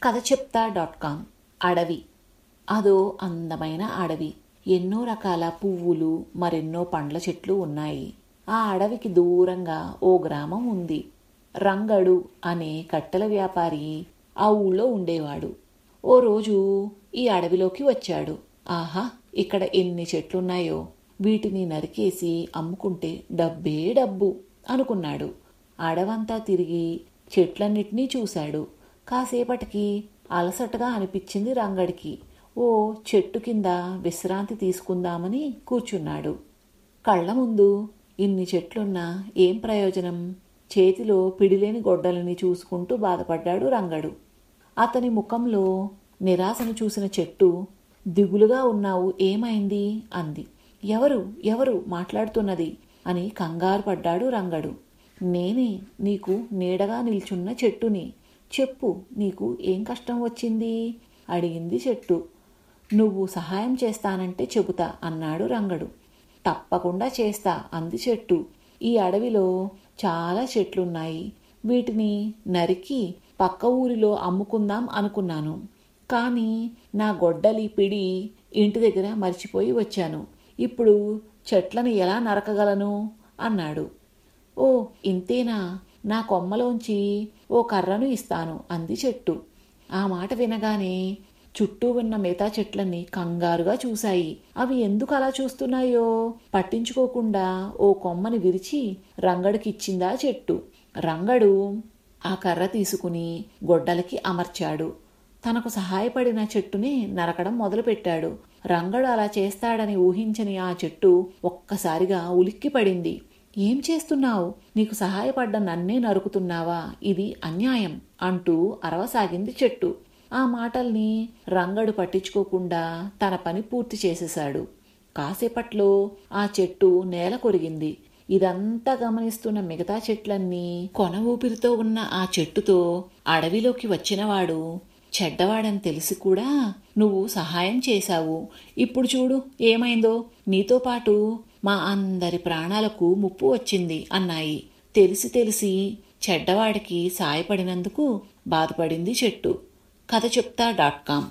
కథ చెప్తా dot com అడవి అదో అందమైన అడవి ఎన్నో రకాల పువ్వులు మరెన్నో పండ్ల చెట్లు ఉన్నాయి ఆ అడవికి దూరంగా ఓ గ్రామం ఉంది రంగడు అనే కట్టెల వ్యాపారి ఆ ఊళ్ళో ఉండేవాడు ఓ రోజు ఈ అడవిలోకి వచ్చాడు ఆహా ఇక్కడ ఎన్ని చెట్లున్నాయో వీటిని నరికేసి అమ్ముకుంటే డబ్బే డబ్బు అనుకున్నాడు అడవంతా తిరిగి చెట్లన్నిటినీ చూశాడు కాసేపటికి అలసటగా అనిపించింది రంగడికి ఓ చెట్టు కింద విశ్రాంతి తీసుకుందామని కూర్చున్నాడు కళ్ళ ముందు ఇన్ని చెట్లున్నా ఏం ప్రయోజనం చేతిలో పిడిలేని గొడ్డలని చూసుకుంటూ బాధపడ్డాడు రంగడు అతని ముఖంలో నిరాశను చూసిన చెట్టు దిగులుగా ఉన్నావు ఏమైంది అంది ఎవరు ఎవరు మాట్లాడుతున్నది అని కంగారు పడ్డాడు రంగడు నేనే నీకు నీడగా నిల్చున్న చెట్టుని చెప్పు నీకు ఏం కష్టం వచ్చింది అడిగింది చెట్టు నువ్వు సహాయం చేస్తానంటే చెబుతా అన్నాడు రంగడు తప్పకుండా చేస్తా అంది చెట్టు ఈ అడవిలో చాలా చెట్లున్నాయి వీటిని నరికి పక్క ఊరిలో అమ్ముకుందాం అనుకున్నాను కానీ నా గొడ్డలి పిడి ఇంటి దగ్గర మర్చిపోయి వచ్చాను ఇప్పుడు చెట్లను ఎలా నరకగలను అన్నాడు ఓ ఇంతేనా నా కొమ్మలోంచి ఓ కర్రను ఇస్తాను అంది చెట్టు ఆ మాట వినగానే చుట్టూ ఉన్న మిగతా చెట్లన్నీ కంగారుగా చూశాయి అవి ఎందుకు అలా చూస్తున్నాయో పట్టించుకోకుండా ఓ కొమ్మని విరిచి రంగడికిచ్చిందా చెట్టు రంగడు ఆ కర్ర తీసుకుని గొడ్డలకి అమర్చాడు తనకు సహాయపడిన చెట్టుని నరకడం మొదలుపెట్టాడు రంగడు అలా చేస్తాడని ఊహించని ఆ చెట్టు ఒక్కసారిగా ఉలిక్కిపడింది ఏం చేస్తున్నావు నీకు సహాయపడ్డ నన్నే నరుకుతున్నావా ఇది అన్యాయం అంటూ అరవసాగింది చెట్టు ఆ మాటల్ని రంగడు పట్టించుకోకుండా తన పని పూర్తి చేసేశాడు కాసేపట్లో ఆ చెట్టు నేల కొరిగింది ఇదంతా గమనిస్తున్న మిగతా చెట్లన్నీ కొన ఊపిరితో ఉన్న ఆ చెట్టుతో అడవిలోకి వచ్చినవాడు చెడ్డవాడని తెలిసి కూడా నువ్వు సహాయం చేశావు ఇప్పుడు చూడు ఏమైందో నీతో పాటు మా అందరి ప్రాణాలకు ముప్పు వచ్చింది అన్నాయి తెలిసి తెలిసి చెడ్డవాడికి సాయపడినందుకు బాధపడింది చెట్టు కథ చెప్తా డాట్ కామ్